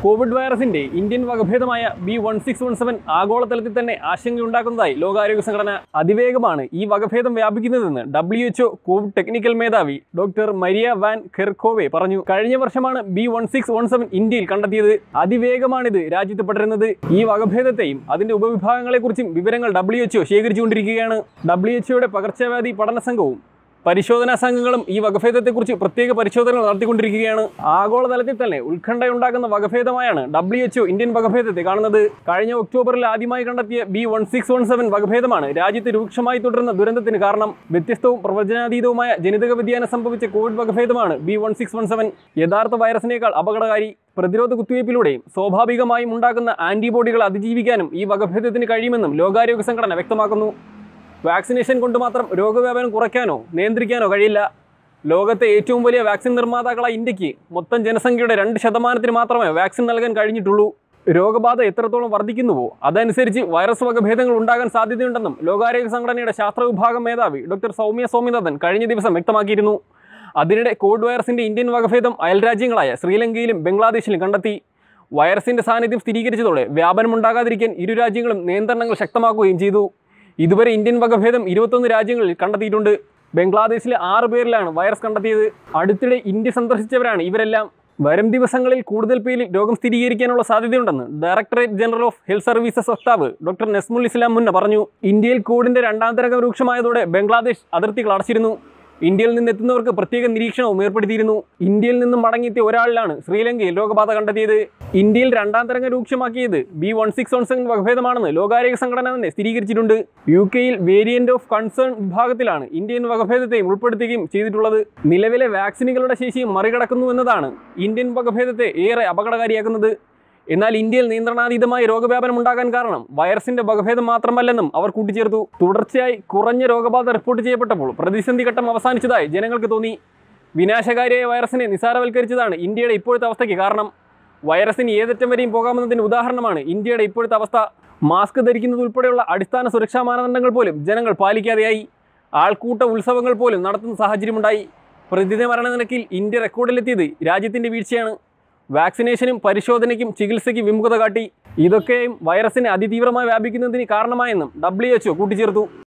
Covid വൈറസിന്റെ Indian വകഭേദമായ B one six one seven ആഗോളതലത്തിൽ തന്നെ ആശങ്കയുണ്ടാക്കുന്നതായി ലോകാരോഗ്യ സംഘടന അതിവേഗമാണ് ഈ വകഭേദം വ്യാപിക്കുന്നതെന്ന് ഡബ്ല്യു എച്ച്ഒ കോവിഡ് ടെക്നിക്കൽ മേധാവി ഡോക്ടർ മരിയ വാൻ ഖെർഖോവെ പറഞ്ഞു കഴിഞ്ഞ വർഷമാണ് B one six one seven ഇന്ത്യയിൽ കണ്ടെത്തിയത് അതിവേഗമാണിത് രാജ്യത്ത് പടരുന്നത് ഈ വകഭേദത്തെയും അതിന്റെ ഉപവിഭാഗങ്ങളെക്കുറിച്ചും വിവരങ്ങൾ ഡബ്ല്യു എച്ച്ഒ ശേഖരിച്ചുകൊണ്ടിരിക്കുകയാണ് ഡബ്ല്യു എച്ച്ഒയുടെ പകർച്ചവ്യാധി പഠന സംഘവും പരിശോധനാ സംഘങ്ങളും ഈ വകഭേദത്തെക്കുറിച്ച് പ്രത്യേക പരിശോധനകൾ നടത്തിക്കൊണ്ടിരിക്കുകയാണ് ആഗോളതലത്തിൽ തന്നെ ഉത്കണ്ഠയുണ്ടാക്കുന്ന വകഭേദമായാണ് ഡബ്ല്യു എച്ച്ഒ ഇന്ത്യൻ വകഭേദത്തെ കാണുന്നത് കഴിഞ്ഞ ഒക്ടോബറിൽ ആദ്യമായി കണ്ടെത്തിയ B one six one seven വകഭേദമാണ് രാജ്യത്ത് രൂക്ഷമായി തുടരുന്ന ദുരന്തത്തിന് കാരണം വ്യത്യസ്തവും പ്രവചനാതീതവുമായ ജനിതക വ്യതിയാനം സംഭവിച്ച കോവിഡ് വകഭേദമാണ് B one six one seven യഥാർത്ഥ വൈറസിനേക്കാൾ അപകടകാരി പ്രതിരോധ കുത്തിവയ്പ്പിലൂടെയും സ്വാഭാവികമായും ഉണ്ടാകുന്ന ആന്റിബോഡികൾ അതിജീവിക്കാനും ഈ വകഭേദത്തിന് കഴിയുമെന്നും ലോകാരോഗ്യ സംഘടന വ്യക്തമാക്കുന്നു വാക്സിനേഷൻ കൊണ്ട് മാത്രം രോഗവ്യാപനം കുറയ്ക്കാനോ നിയന്ത്രിക്കാനോ കഴിയില്ല ലോകത്തെ ഏറ്റവും വലിയ വാക്സിൻ നിർമ്മാതാക്കളായ ഇന്ത്യക്ക് മൊത്തം ജനസംഖ്യയുടെ രണ്ട് ശതമാനത്തിന് മാത്രമേ വാക്സിൻ നൽകാൻ കഴിഞ്ഞിട്ടുള്ളൂ രോഗബാധ എത്രത്തോളം വർദ്ധിക്കുന്നുവോ അതനുസരിച്ച് വൈറസ് വകഭേദങ്ങൾ ഉണ്ടാകാൻ സാധ്യതയുണ്ടെന്നും ലോകാരോഗ്യ സംഘടനയുടെ ശാസ്ത്ര വിഭാഗം മേധാവി ഡോക്ടർ സൗമ്യ സ്വാമിനാഥൻ കഴിഞ്ഞ ദിവസം വ്യക്തമാക്കിയിരുന്നു അതിനിടെ കോവിഡ് വൈറസിന്റെ ഇന്ത്യൻ വകഭേദം അയൽരാജ്യങ്ങളായ ശ്രീലങ്കയിലും ബംഗ്ലാദേശിലും കണ്ടെത്തി വൈറസിന്റെ സാന്നിധ്യം സ്ഥിരീകരിച്ചതോടെ വ്യാപനമുണ്ടാകാതിരിക്കാൻ ഇരു രാജ്യങ്ങളും നിയന്ത്രണങ്ങൾ ശക്തമാക്കുകയും ചെയ്തു ഇതുവരെ ഇന്ത്യൻ വകഭേദം ഇരുപത്തൊന്ന് രാജ്യങ്ങളിൽ കണ്ടെത്തിയിട്ടുണ്ട് ബംഗ്ലാദേശിലെ ആറ് പേരിലാണ് വൈറസ് കണ്ടെത്തിയത് അടുത്തിടെ ഇന്ത്യ സന്ദർശിച്ചവരാണ് ഇവരെല്ലാം വരും ദിവസങ്ങളിൽ കൂടുതൽ പേരിൽ രോഗം സ്ഥിരീകരിക്കാനുള്ള സാധ്യതയുണ്ടെന്ന് directorate general of health services വക്താവ് ഡോക്ടർ നസ്മുൽ ഇസ്ലാം മുന്ന പറഞ്ഞു ഇന്ത്യയിൽ കോവിഡിന്റെ രണ്ടാം തരംഗം രൂക്ഷമായതോടെ ബംഗ്ലാദേശ് അതിർത്തികൾ അടച്ചിരുന്നു ഇന്ത്യയിൽ നിന്ന് എത്തുന്നവർക്ക് പ്രത്യേക നിരീക്ഷണവും ഏർപ്പെടുത്തിയിരുന്നു ഇന്ത്യയിൽ നിന്നും മടങ്ങിയെത്തിയ ഒരാളിലാണ് ശ്രീലങ്കയിൽ രോഗബാധ കണ്ടെത്തിയത് ഇന്ത്യയിൽ രണ്ടാം തരംഗം രൂക്ഷമാക്കിയത് B one six one seven വകഭേദമാണെന്ന് ലോകാരോഗ്യ സംഘടന തന്നെ സ്ഥിരീകരിച്ചിട്ടുണ്ട് യു കെയിൽ വേരിയന്റ് ഓഫ് കൺസേൺ വിഭാഗത്തിലാണ് ഇന്ത്യൻ വകഭേദത്തെയും ഉൾപ്പെടുത്തുകയും ചെയ്തിട്ടുള്ളത് നിലവിലെ വാക്സിനുകളുടെ ശേഷിയും മറികടക്കുന്നു എന്നതാണ് ഇന്ത്യൻ വകഭേദത്തെ ഏറെ അപകടകാരിയാക്കുന്നത് എന്നാൽ ഇന്ത്യയിൽ നിയന്ത്രണാതീതമായ രോഗവ്യാപനം ഉണ്ടാകാൻ കാരണം വൈറസിന്റെ വകഭേദം മാത്രമല്ലെന്നും അവർ കൂട്ടിച്ചേർത്തു തുടർച്ചയായി കുറഞ്ഞ രോഗബാധ റിപ്പോർട്ട് ചെയ്യപ്പെട്ടപ്പോൾ പ്രതിസന്ധി ഘട്ടം അവസാനിച്ചതായി ജനങ്ങൾക്ക് തോന്നി വിനാശകാരിയായ വൈറസിനെ നിസാരവൽക്കരിച്ചതാണ് ഇന്ത്യയുടെ ഇപ്പോഴത്തെ അവസ്ഥയ്ക്ക് കാരണം വൈറസിന് ഏതറ്റം വരെയും പോകാമെന്നതിന് ഉദാഹരണമാണ് ഇന്ത്യയുടെ ഇപ്പോഴത്തെ അവസ്ഥ മാസ്ക് ധരിക്കുന്നത് ഉൾപ്പെടെയുള്ള അടിസ്ഥാന സുരക്ഷാ മാനദണ്ഡങ്ങൾ പോലും ജനങ്ങൾ പാലിക്കാതെയായി ആൾക്കൂട്ട ഉത്സവങ്ങൾ പോലും നടത്തുന്ന സാഹചര്യമുണ്ടായി പ്രതിദിന മരണനിരക്കിൽ ഇന്ത്യ റെക്കോർഡിലെത്തിയത് രാജ്യത്തിന്റെ വീഴ്ചയാണ് വാക്സിനേഷനും പരിശോധനയ്ക്കും ചികിത്സയ്ക്കും വിമുഖത കാട്ടി ഇതൊക്കെയും വൈറസിനെ അതിതീവ്രമായി വ്യാപിക്കുന്നതിന് കാരണമായെന്നും ഡബ്ല്യു എച്ച്ഒ കൂട്ടിച്ചേർത്തു